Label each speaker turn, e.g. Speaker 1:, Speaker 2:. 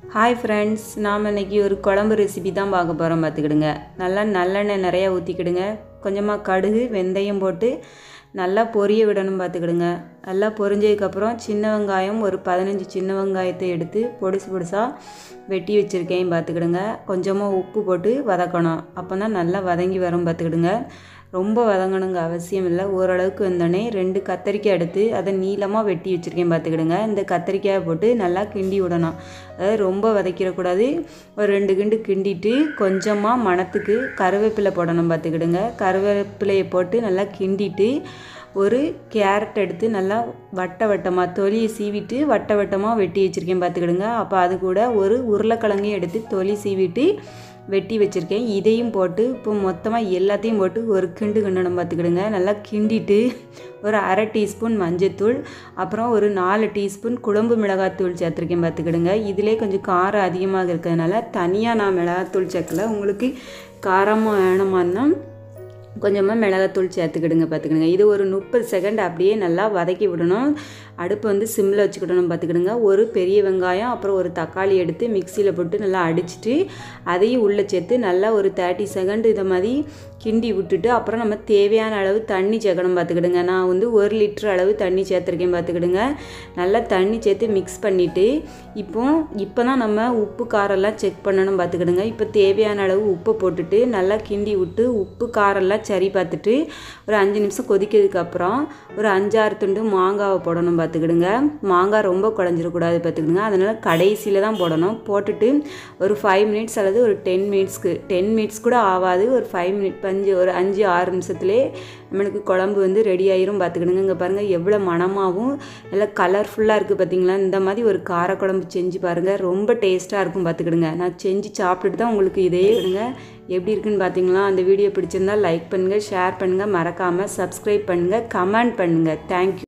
Speaker 1: hi friends நாம் இன்னைக்கு ஒரு குழம்பு ரெசிபி தான் பார்க்க போகிறோம் பார்த்துக்கிடுங்க நல்லா நல்லெண்ணெய் நிறையா ஊற்றிக்கிடுங்க கொஞ்சமாக கடுகு வெந்தயம் போட்டு நல்லா பொரிய விடணும் பார்த்துக்கிடுங்க நல்லா பொரிஞ்சதுக்கப்புறம் சின்ன வெங்காயம் ஒரு பதினஞ்சு சின்ன வெங்காயத்தை எடுத்து பொடிசு பொடிசாக வெட்டி வச்சுருக்கேன் பார்த்துக்கிடுங்க கொஞ்சமாக உப்பு போட்டு வதக்கணும் அப்போ தான் நல்லா வதங்கி வரும் பார்த்துக்கிடுங்க ரொம்ப வதங்கணுங்க அவசியம் இல்லை ஓரளவுக்கு வந்தோடனே ரெண்டு கத்தரிக்காய் எடுத்து அதை நீளமாக வெட்டி வச்சுருக்கேன் பார்த்துக்கிடுங்க இந்த கத்தரிக்காயை போட்டு நல்லா கிண்டி விடணும் அதாவது ரொம்ப வதக்கிடக்கூடாது ஒரு ரெண்டு கிண்டு கிண்டிட்டு கொஞ்சமாக மணத்துக்கு கருவேப்பிலை போடணும் பார்த்துக்கிடுங்க கருவேப்பிலையை போட்டு நல்லா கிண்டிட்டு ஒரு கேரட் எடுத்து நல்லா வட்ட வட்டமாக தொலியை சீவிட்டு வட்ட வட்டமாக வெட்டி வச்சுருக்கேன் பார்த்துக்கிடுங்க அப்போ அது கூட ஒரு உருளைக்கிழங்கையும் எடுத்து தொலி சீவிட்டு வெட்டி வச்சுருக்கேன் இதையும் போட்டு இப்போ மொத்தமாக எல்லாத்தையும் போட்டு ஒரு கிண்டு கிண்டணும் பார்த்துக்கிடுங்க நல்லா கிண்டிட்டு ஒரு அரை டீஸ்பூன் மஞ்சத்தூள் அப்புறம் ஒரு நாலு டீஸ்பூன் குழம்பு மிளகாத்தூள் சேர்த்துருக்கேன் பார்த்துக்கிடுங்க இதிலே கொஞ்சம் காரம் அதிகமாக இருக்கிறதுனால தனியாக நான் மிளகாத்தூள் சேர்க்கல உங்களுக்கு காரமாக வேணுமான்னா கொஞ்சமாக மிளகாத்தூள் சேர்த்துக்கிடுங்க பார்த்துக்கிடுங்க இது ஒரு முப்பது செகண்ட் அப்படியே நல்லா வதக்கி விடணும் அடுப்பு வந்து சிம்மில் வச்சுக்கிடணும் பார்த்துக்கிடுங்க ஒரு பெரிய வெங்காயம் அப்புறம் ஒரு தக்காளி எடுத்து மிக்சியில் போட்டு நல்லா அடிச்சுட்டு அதையும் உள்ளே சேர்த்து நல்லா ஒரு தேர்ட்டி செகண்ட் இதை மாதிரி கிண்டி விட்டுட்டு அப்புறம் நம்ம தேவையான அளவு தண்ணி சேர்க்கணும் பார்த்துக்கிடுங்க நான் வந்து ஒரு லிட்டர் அளவு தண்ணி சேர்த்துருக்கேன் பார்த்துக்கிடுங்க நல்லா தண்ணி சேர்த்து மிக்ஸ் பண்ணிவிட்டு இப்போ இப்போ தான் நம்ம உப்பு காரெல்லாம் செக் பண்ணணும் பார்த்துக்கிடுங்க இப்போ தேவையான அளவு உப்பை போட்டுட்டு நல்லா கிண்டி விட்டு உப்பு காரெல்லாம் சரி பார்த்துட்டு ஒரு அஞ்சு நிமிஷம் கொதிக்கிறதுக்கு அப்புறம் ஒரு அஞ்சாறு துண்டு மாங்காவை போடணும் பார்த்துக்கிடுங்க மாங்காய் ரொம்ப குழஞ்சிடக்கூடாது பார்த்துக்கிடுங்க அதனால் கடைசியில் தான் போடணும் போட்டுட்டு ஒரு ஃபைவ் மினிட்ஸ் அல்லது ஒரு டென் மினிட்ஸ்க்கு டென் மினிட்ஸ் கூட ஆகாது ஒரு ஃபைவ் மினிட் பஞ்சு ஒரு அஞ்சு ஆறு நிமிஷத்துலேயே நம்மளுக்கு குழம்பு வந்து ரெடி ஆயிரும் பார்த்துக்கிடுங்க இங்கே பாருங்கள் எவ்வளோ மனமாகவும் நல்லா கலர்ஃபுல்லாக இருக்குது பார்த்தீங்களா இந்த மாதிரி ஒரு காரக்குழம்பு செஞ்சு பாருங்கள் ரொம்ப டேஸ்ட்டாக இருக்கும் பார்த்துக்கிடுங்க நான் செஞ்சு சாப்பிட்டுட்டு தான் உங்களுக்கு இதே விடுங்க எப்படி இருக்குன்னு பார்த்தீங்களா அந்த வீடியோ பிடிச்சிருந்தா லைக் பண்ணுங்கள் ஷேர் பண்ணுங்கள் மறக்காமல் சப்ஸ்கிரைப் பண்ணுங்கள் கமெண்ட் பண்ணுங்கள் தேங்க்யூ